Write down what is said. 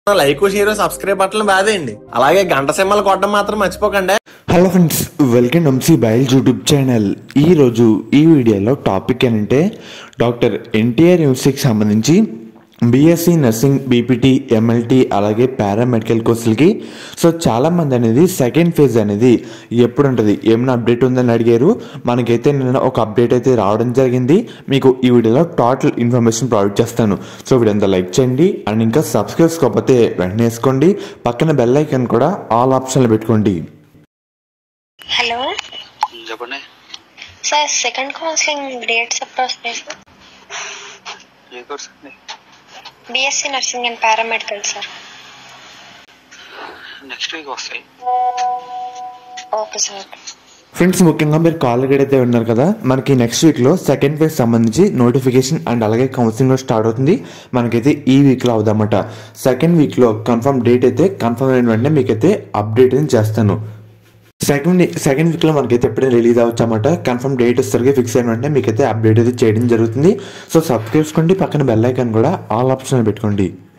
like share subscribe బట్టలు బాదేయండి అలాగే గంట సింహలు కొట్టడం మాత్రం మర్చిపోకండి హలో ఫ్రెండ్స్ వెల్కమ్ ఎంసీ బయల్ యూట్యూబ్ ఛానల్ ఈరోజు ఈ వీడియోలో టాపిక్ ఏంటంటే డాక్టర్ ఎన్టీఆర్ యూనివర్సిటీకి సంబంధించి బీఎస్సీ నర్సింగ్ బీపీటీ ఎంఎల్టీ అలాగే పారామెడికల్ కోర్సులకి సో చాలామంది అనేది సెకండ్ ఫేజ్ అనేది ఎప్పుడు ఉంటుంది ఏమైనా అప్డేట్ ఉందని అడిగారు మనకైతే నిన్న ఒక అప్డేట్ అయితే రావడం జరిగింది మీకు ఈ వీడియోలో టోటల్ ఇన్ఫర్మేషన్ ప్రొవైడ్ చేస్తాను సో వీడియో అంతా లైక్ చేయండి అండ్ ఇంకా సబ్స్క్రైబ్ చేసుకోకపోతే వెంటనే వేసుకోండి పక్కన బెల్ ఐకాన్ కూడా ఆల్ ఆప్షన్లు పెట్టుకోండి హలో చెప్పండి సార్ సెకండ్ కౌన్సిలింగ్ డేట్స్ ఎప్పుడు వస్తాయి సార్ ఏ కోర్స్ అండి BSc nursing and paramedical sir next week వస్తాయి ఓకే సార్ ఫ్రెండ్స్ ముఖ్యంగా మీరు కాల్ అయితే ఉన్నారు కదా మనకి నెక్స్ట్ వీక్లో సెకండ్ ఫేజ్ సంబంధించి నోటిఫికేషన్ అండ్ అలాగే కౌన్సిలింగ్ స్టార్ట్ అవుతుంది మనకైతే ఈ వీక్లో అవుదన్నమాట సెకండ్ వీక్లో కన్ఫర్మ్ డేట్ అయితే కన్ఫర్మ్ అయిన వెంటనే మీకైతే అప్డేట్ అయితే చేస్తాను సెకండ్ సెకండ్ వీక్లో మనకైతే ఎప్పుడైనా రిలీజ్ అవ్వచ్చు అన్నమాట కన్ఫర్మ్ డేట్ వస్తారు ఫిక్స్ అయిన వెంటనే మీకైతే అప్డేట్ అయితే చేయడం జరుగుతుంది సో సబ్స్క్రైబ్ చేసుకోండి పక్కన బెల్ ఐకాన్ కూడా ఆల్ ఆప్షన్ పెట్టుకోండి